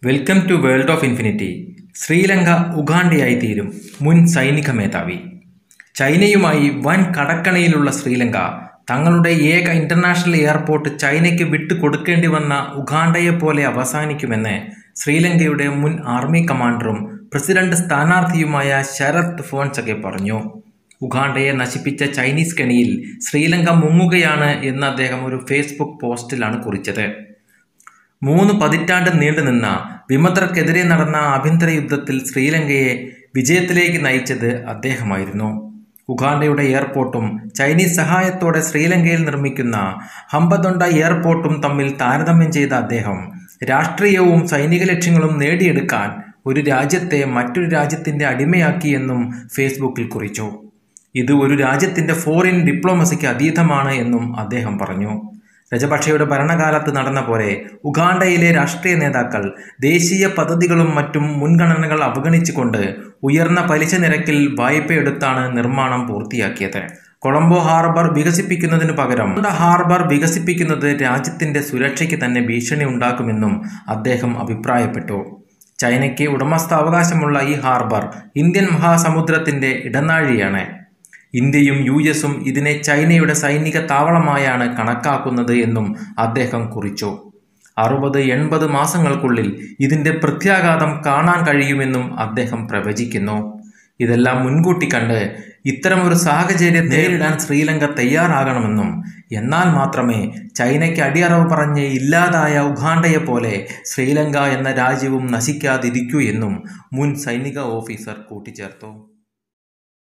welcome to world of infinity Sri Lanka ഉഗാണ്ടയായി തീരും മുൻ സൈനിക മേധാവി ചൈനയുമായി വൻ കടക്കണിയിലുള്ള ശ്രീലങ്ക തങ്ങളുടെ ഏക ഇന്റർനാഷണൽ എയർപോർട്ട് ചൈനയ്ക്ക് വിട്ടുകൊടുക്കേണ്ടി വന്ന ഉഗാണ്ടയെപ്പോലെ അവസാനിക്കുമെന്ന് ശ്രീലങ്കയുടെ മുൻ ആർമി കമാൻഡറും പ്രസിഡന്റ് സ്ഥാനാർത്ഥിയുമായ ശരത് ഫോൺസകെ പറഞ്ഞു ഉഗാണ്ടയെ നശിപ്പിച്ച ചൈനീസ് കെണിയിൽ ശ്രീലങ്ക മുങ്ങുകയാണ് എന്ന് അദ്ദേഹം ഒരു ഫേസ്ബുക്ക് പോസ്റ്റിലാണ് കുറിച്ചത് മൂന്ന് പതിറ്റാണ്ട് നീണ്ടുനിന്ന വിമതർക്കെതിരെ നടന്ന ആഭ്യന്തര യുദ്ധത്തിൽ ശ്രീലങ്കയെ വിജയത്തിലേക്ക് നയിച്ചത് അദ്ദേഹമായിരുന്നു ഉഗാണ്ടയുടെ എയർപോർട്ടും ചൈനീസ് സഹായത്തോടെ ശ്രീലങ്കയിൽ നിർമ്മിക്കുന്ന ഹമ്പതൊണ്ട എയർപോർട്ടും തമ്മിൽ താരതമ്യം ചെയ്ത അദ്ദേഹം രാഷ്ട്രീയവും സൈനിക ലക്ഷ്യങ്ങളും നേടിയെടുക്കാൻ ഒരു രാജ്യത്തെ മറ്റൊരു രാജ്യത്തിന്റെ അടിമയാക്കിയെന്നും ഫേസ്ബുക്കിൽ കുറിച്ചു ഇത് ഒരു രാജ്യത്തിന്റെ ഫോറിൻ ഡിപ്ലോമസിക്ക് അതീതമാണ് എന്നും അദ്ദേഹം പറഞ്ഞു രജപക്ഷയുടെ ഭരണകാലത്ത് നടന്ന പോലെ ഉഗാണ്ടയിലെ രാഷ്ട്രീയ നേതാക്കൾ ദേശീയ പദ്ധതികളും മറ്റും മുൻഗണനകൾ അവഗണിച്ചുകൊണ്ട് ഉയർന്ന പലിശ നിരക്കിൽ വായ്പയെടുത്താണ് നിർമ്മാണം പൂർത്തിയാക്കിയത് കൊളംബോ ഹാർബർ വികസിപ്പിക്കുന്നതിനു പകരം ഹാർബർ വികസിപ്പിക്കുന്നത് രാജ്യത്തിന്റെ സുരക്ഷയ്ക്ക് തന്നെ ഭീഷണി ഉണ്ടാക്കുമെന്നും അദ്ദേഹം അഭിപ്രായപ്പെട്ടു ചൈനയ്ക്ക് ഉടമസ്ഥാവകാശമുള്ള ഈ ഹാർബർ ഇന്ത്യൻ മഹാസമുദ്രത്തിന്റെ ഇടനാഴിയാണ് ഇന്ത്യയും യു എസും ഇതിനെ ചൈനയുടെ സൈനിക താവളമായാണ് കണക്കാക്കുന്നത് എന്നും അദ്ദേഹം കുറിച്ചു അറുപത് എൺപത് മാസങ്ങൾക്കുള്ളിൽ ഇതിന്റെ പ്രത്യാഘാതം കാണാൻ കഴിയുമെന്നും അദ്ദേഹം പ്രവചിക്കുന്നു ഇതെല്ലാം മുൻകൂട്ടി കണ്ട് ഇത്തരമൊരു സാഹചര്യം നേരിടാൻ ശ്രീലങ്ക തയ്യാറാകണമെന്നും എന്നാൽ മാത്രമേ ചൈനയ്ക്ക് അടിയറവ് പറഞ്ഞ് ഇല്ലാതായ ഉഗാണ്ടയെ പോലെ ശ്രീലങ്ക എന്ന രാജ്യവും നശിക്കാതിരിക്കൂ എന്നും മുൻ സൈനിക ഓഫീസർ കൂട്ടിച്ചേർത്തു